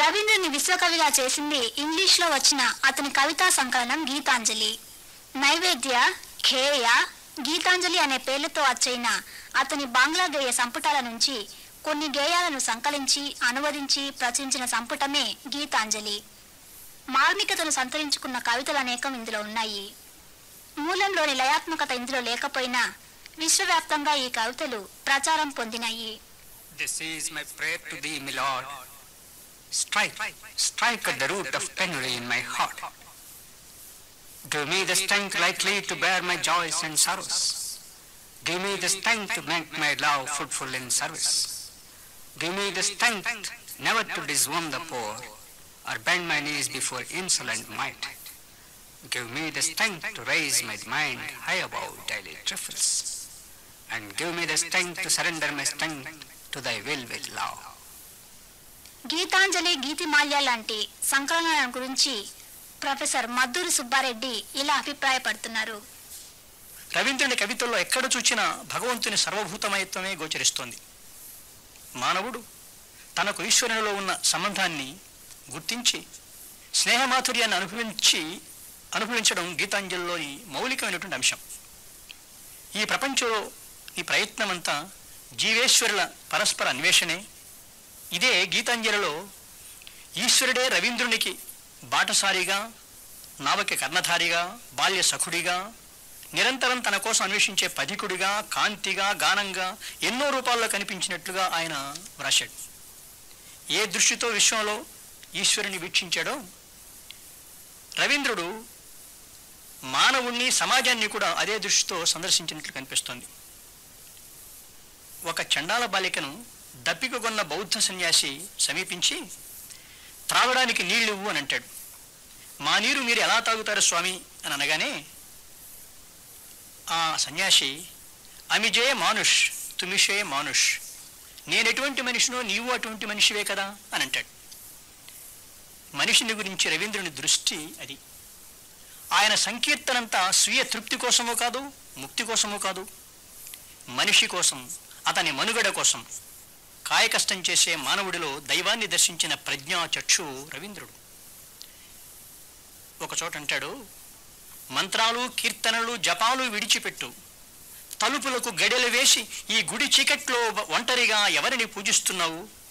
రవీంద్రుని విశ్వకవిగా చేసింది ఇంగ్లీష్లో వచ్చిన అతని కవితా సంకలనం గీతాంజలి నైవేద్య ఖేయ గీతాంజలి అనే పేర్లతో వచ్చైన అతని బంగ్లాదేయ సంపుటాల నుంచి కొన్ని గేయాలను సంకలించి అనువదించి ప్రచురించిన సంపుటమే గీతాంజలి మార్మికతను సంతరించుకున్న కవితలు అనేకం ఇందులో ఉన్నాయి మూలంలోని లయాత్మకత ఇందులో లేకపోయినా విశ్వవ్యాప్తంగా ఈ కవితలు ప్రచారం పొందినాయి This is my prayer to thee, my Lord. Strike, strike at the root of penury in my heart. Give me the strength likely to bear my joys and sorrows. Give me the strength to make my love fruitful in service. Give me the strength never to disown the poor or bend my knees before insolent might. Give me the strength to raise my mind high above daily trifles. And give me the strength to surrender my strength to thy will with love. Gitanjali గీతిమాల్య లాంటి సంకలనాల గురించి professor Madduri Subbareddy ఇలా అభిప్రాయపడుతున్నారు రవీంద్రుని కవితల్లో ఎక్కడ చూచినా భగవంతుని సర్వభూతమయత్వమే గోచరిస్తోంది మానవుడు తనకు ఈశ్వరునిలో ఉన్న సంబంధాన్ని గుర్తించి స్నేహమాధుర్యాన్ని అనుభవించి అనుభవించడం గీతాంజలిలోని మౌలికమైనటువంటి అంశం ఈ ప్రపంచంలో ఈ ప్రయత్నమంతా జీవేశ్వరుల పరస్పర అన్వేషణే ఇదే గీతాంజలిలో ఈశ్వరుడే రవీంద్రునికి బాటసారిగా నావకి కర్ణధారిగా బాల్య సఖుడిగా నిరంతరం తన కోసం అన్వేషించే పథికుడిగా కాంతిగా గానంగా ఎన్నో రూపాల్లో కనిపించినట్లుగా ఆయన వ్రాశాడు ఏ దృష్టితో విశ్వంలో ఈశ్వరుని వీక్షించాడో రవీంద్రుడు మానవుణ్ణి సమాజాన్ని కూడా అదే దృష్టితో సందర్శించినట్లు కనిపిస్తోంది ఒక చండాల బాలికను దప్పికగొన్న బౌద్ధ సన్యాసి సమీపించి త్రాగడానికి నీళ్ళివ్వు అని అంటాడు మా నీరు మీరు ఎలా తాగుతారు స్వామి అని అనగానే ఆ సన్యాసి అమిజే మానుష్ తుమిషే మానుష్ నేను ఎటువంటి మనిషినో నీవు అటువంటి మనిషివే కదా అని అంటాడు మనిషిని గురించి రవీంద్రుని దృష్టి అది ఆయన సంకీర్తనంతా స్వీయ తృప్తి కోసమో కాదు ముక్తి కోసమో కాదు మనిషి కోసం అతని మనుగడ కోసం కాయకష్టం చేసే మానవుడిలో దైవాన్ని దర్శించిన ప్రజ్ఞా చక్షు రవీంద్రుడు ఒక చోట అంటాడు మంత్రాలు కీర్తనలు జపాలు విడిచిపెట్టు తలుపులకు గడెలు వేసి ఈ గుడి చీకట్లో ఒంటరిగా ఎవరిని పూజిస్తున్నావు